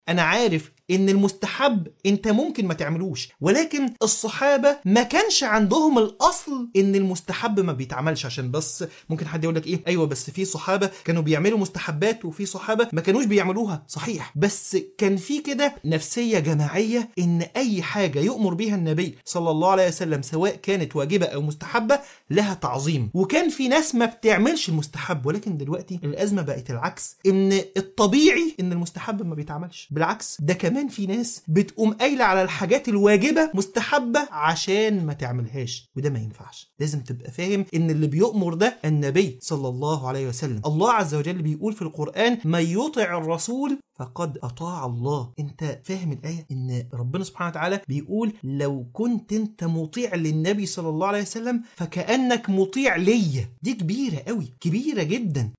انا عارف ان المستحب انت ممكن ما تعملوش ولكن الصحابه ما كانش عندهم الاصل ان المستحب ما بيتعملش عشان بس ممكن حد يقول لك ايه ايوه بس في صحابه كانوا بيعملوا مستحبات وفي صحابه ما كانوش بيعملوها صحيح بس كان في كده نفسيه جماعيه ان اي حاجه يؤمر بها النبي صلى الله عليه وسلم سواء كانت واجبه او مستحبه لها تعظيم وكان في ناس ما بتعملش المستحب ولكن دلوقتي الازمه بقت العكس ان الطبيعي ان المستحب ما بيتعملش بالعكس ده كمان في ناس بتقوم قايله على الحاجات الواجبه مستحبه عشان ما تعملهاش وده ما ينفعش لازم تبقى فاهم ان اللي بيؤمر ده النبي صلى الله عليه وسلم الله عز وجل بيقول في القران من يطع الرسول فقد اطاع الله انت فاهم الايه ان ربنا سبحانه وتعالى بيقول لو كنت انت مطيع للنبي صلى الله عليه وسلم فكانك مطيع ليا دي كبيره قوي كبيره جدا